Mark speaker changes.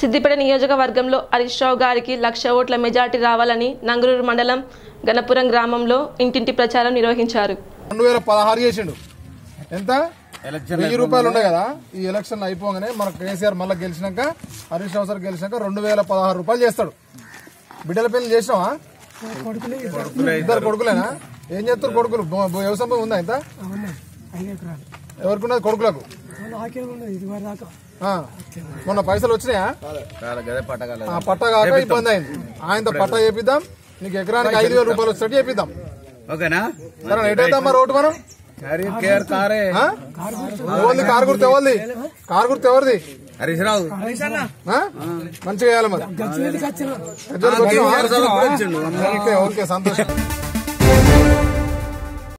Speaker 1: సిద్దిపేట నియోజకవర్గంలో హరీష్ రావు గారికి లక్ష ఓట్ల మెజార్టీ రావాలని నంగరూరు మండలం గణపురం గ్రామంలో ఇంటింటి ప్రచారం నిర్వహించారు
Speaker 2: రెండు వేల పదహారు చేసిండు ఎంత వెయ్యి రూపాయలు ఉన్నాయి కదా ఈ ఎలక్షన్ అయిపోగానే మన కేసీఆర్ మళ్ళీ గెలిచినాక హరీష్ రావు సార్ గెలిచినాక రెండు వేల పదహారు రూపాయలు చేస్తాడు బిడ్డల పెళ్లి చేసినావా ఇద్దరు కొడుకులేనా ఏం చేస్తారు కొడుకులు బ- బ- వ్యవసాయం భూమి ఉందా ఇంత ఎవరికి ఉన్నది కొడుకులకు ఆ. మొన్న పైసలు వచ్చినాయా ఆ, పట్టా కాక ఇబ్బంది అయింది ఆయనతో పట్టా చేపిద్దాం నీకు ఎకరానికి ఐదు వేల రూపాయలు వచ్చేటట్టు చేపిద్దాం
Speaker 3: ఓకేనా
Speaker 2: సరే ఎటేద్దాం మరి రోడ్డు మనం
Speaker 3: హరి కేర్ కారే
Speaker 2: ఆ? ఎవరిది కారు గుర్తు ఎవరిది కారు గుర్తు ఎవరిది
Speaker 3: హరీష్ రావు
Speaker 2: ఆ? మంచిగా వేయాలి మరి గజ్జలకు వచ్చావా? ఓకే ఓకే సంతోషం